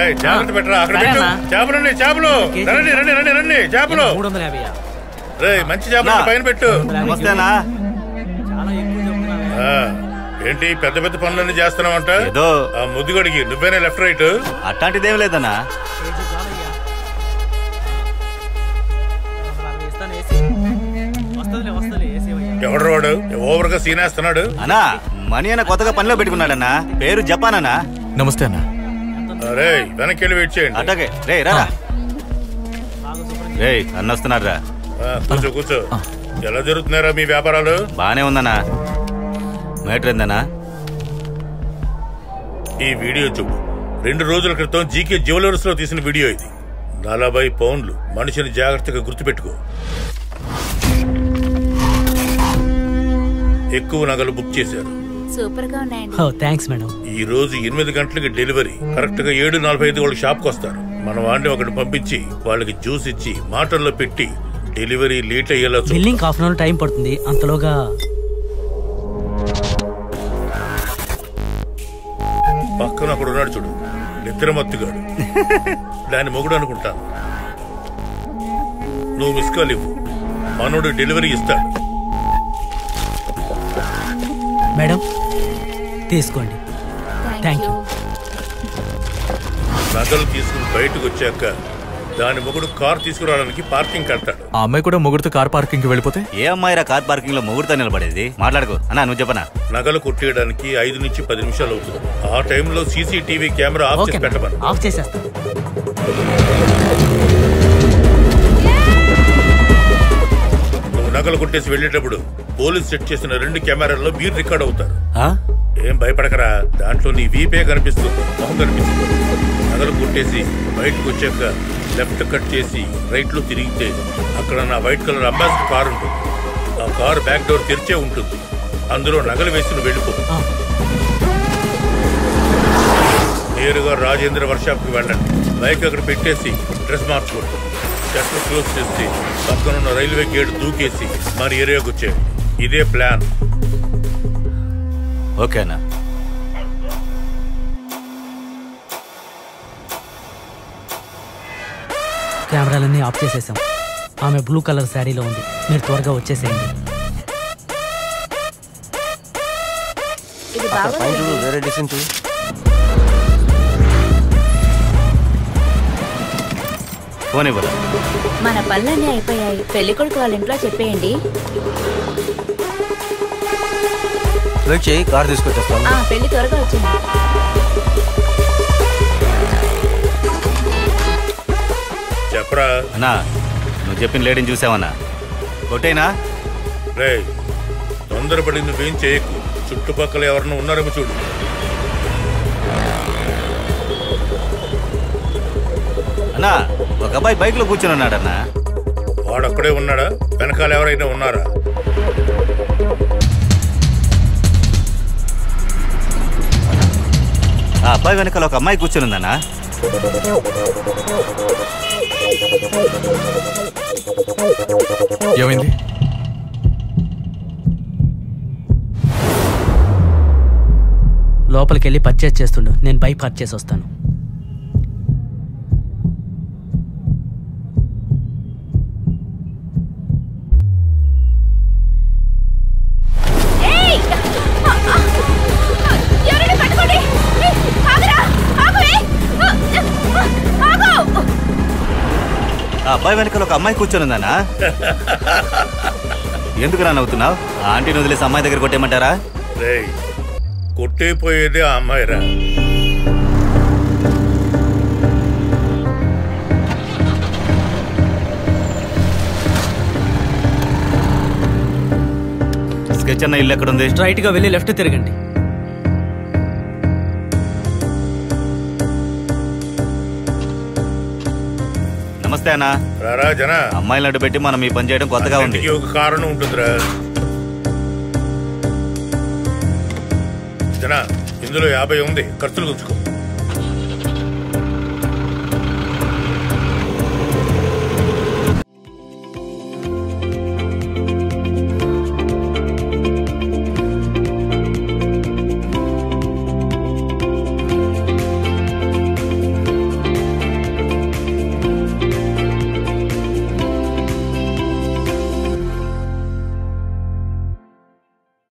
రేయ్, జాగ్రత్త పెట్టరా అక్కడ సరే పెట్టు అన్నా. చేపలండి చేపలు కేజీ. రండి రండి రండి రండి చేపలు మూడు వందల యాభై రే మంచి చేపలు పైన పెట్టు నమస్తేనా చాలా ఎక్కువ చెప్తున్నావే. ఆ, ఏంటి పెద్ద పెద్ద పనులన్నీ చేస్తున్నావంట ఏదో. ఆ ముద్దుగడికి నువ్వేనా లెఫ్ట్ రైట్ అట్లాంటిదేం లేదన్నా కేజీ చాలయ్యా. మూడు వందల అరవై ఇస్తాను, ఏసీ. వస్తదిలే, వస్తదిలే, ఏసీ అయ్యా. ఎవడు వాడు ఓవర్ గా సీనేస్తున్నాడు అన్నా మణి అన్న కొత్తగా పనిలో పెట్టుకున్నాడన్నా పేరు జపాన్ అన్నా నమస్తే అన్న రే వెనక్కి వెళ్ళి వెయిట్ చేయండి అటకే రే రా రే అన్న వస్తున్నాడు రా ఆ, కూర్చో కూర్చో ఎలా జరుగుతున్నారా మీ వ్యాపారాలు బానే ఉందన్నా మేటర్ ఏందన్నా ఈ వీడియో చూపు రెండు రోజుల క్రితం జీకే జ్యువెలర్స్ లో తీసిన వీడియో ఇది నలభై పౌండ్లు మనిషిని జాగ్రత్తగా గుర్తుపెట్టుకో ఎక్కువ నగలు బుక్ చేశారు సూపర్ గా ఉన్నాయండి ఓ థ్యాంక్స్ మేడం ఈ రోజు ఎనిమిది గంటలకి డెలివరీ కరెక్ట్ గా ఏడు నలభై ఐదు వాళ్ళకి షాప్కి వస్తారు మన వాడిని ఒకటి పంపించి వాళ్ళకి జ్యూస్ ఇచ్చి మాటల్లో పెట్టి డెలివరీ లేట్ అయ్యేలా చూ billing half an hour time పడుతుంది అంతలోగా పక్కన ఒకడు ఉన్నాడు చూడు నిద్రమత్తుగాడు దాని మొగుడు అనుకుంటాను నువ్వు మిస్ కాల్ ఇవ్వు మనోడు డెలివరీ ఇస్తాడు మేడం తీసుకోండి థ్యాంక్ యూ నగలు తీసుకుని బయటకు వచ్చాక దాని మొగుడు కార్ తీసుకురావడానికి పార్కింగ్ కడతాడు ఆ అమ్మాయి కూడా ముగ్గురితో కార్ పార్కింగ్ కి వెళ్ళిపోతే ఏ అమ్మాయిరా కార్ పార్కింగ్ లో మొగుడుతో నిలబడేది మాట్లాడుకో అన్నా నువ్వు చెప్పనా నగలు కొట్టేయడానికి ఐదు నుంచి పది నిమిషాలు అవుతుంది ఆ టైంలో సీసీటీవీ కెమెరా ఆఫ్ ఓకే చేసి పెట్టమను ఆఫ్ చేసేస్తాను నువ్వు నగలు కొట్టేసి వెళ్ళేటప్పుడు పోలీస్ సెట్ చేసిన రెండు కెమెరాల్లో మీరు రికార్డ్ అవుతారు ఆ? ఏం భయపడకరా దాంట్లో నీ వీపే కనిపిస్తుంది మొహం కనిపిస్తుంది నగలు కొట్టేసి బయటకు వచ్చాక లెఫ్ట్ కట్ చేసి రైట్ లో తిరిగితే అక్కడ నా వైట్ కలర్ అంబాసిడర్ కార్ ఉంటుంది ఆ కార్ బ్యాక్ డోర్ తెరిచే ఉంటుంది అందులో నగలు వేసి నువ్వు వెళ్ళిపో ఆ. నేరుగా రాజేంద్ర వర్షాప్ కి వెళ్ళండి బైక్ అక్కడ పెట్టేసి డ్రెస్ మార్చుకోండి షట్టర్ క్లోజ్ చేసి పక్కనున్న రైల్వే గేట్ దూకేసి మరి ఏరియాకి వచ్చేయండి ఇదే ప్లాన్ ఓకే అన్నా కెమెరాలన్నీ ఆఫ్ చేసేసాం ఆమె బ్లూ కలర్ శారీలో ఉంది మీరు త్వరగా వచ్చేసేయండి ఇది బాగుంది వేరే డిసెంట్ ఫోన్ ఇవ్వరా మన పనులన్నీ అయిపోయాయి పెళ్లి కొడుకు వాళ్ళ ఇంట్లో చెప్పేయండి వెయిట్ చేయి కార్ తీసుకొచ్చేస్తాను ఆ పెళ్లి త్వరగా వచ్చింది చెప్పరా అన్నా నువ్వు చెప్పిన లేడీని చూసావన్నా కొట్టేనా రే తొందరపడి నువ్వేం చేయకు చుట్టుపక్కల ఎవరన్నా ఉన్నారేమో చూడు అన్నా ఒక అబ్బాయి బైక్ లో కూర్చొని ఉన్నాడన్నా వాడొక్కడే ఉన్నాడా వెనకాల ఎవరైనా ఉన్నారా ఆ అబ్బాయి వెనకాల ఒక అమ్మాయి కూర్చొని ఉందన్నా ఏమైంది లోపలికి వెళ్ళి పర్చేస్ చేస్తుండు నేను బైక్ పార్క్ చేసి వస్తాను ఎవరైనా పట్టుకోండి ఆగరా ఆగు ఆగు ఆ అబ్బాయి వెనకాల ఒక అమ్మాయి కూర్చొని ఉందన్నా ఎందుకు రా నవ్వుతున్నావు ఆ ఆంటీని వదిలేసి అమ్మాయి దగ్గర కొట్టేయమంటారా రే కొట్టేపోయేదే ఆ అమ్మాయిరా స్కెచ్ అన్న ఇల్లు ఎక్కడుంది స్ట్రైట్ గా వెళ్ళి లెఫ్ట్ తిరగండి నమస్తే అన్న రారా జన అమ్మాయిలను అడ్డు పెట్టి మనం ఈ పని చేయడం కొత్తగా ఉంది అన్నిటికీ ఒక కారణం ఉంటుందిరా జన ఇందులో యాభై ఉంది ఖర్చులు ఉంచుకో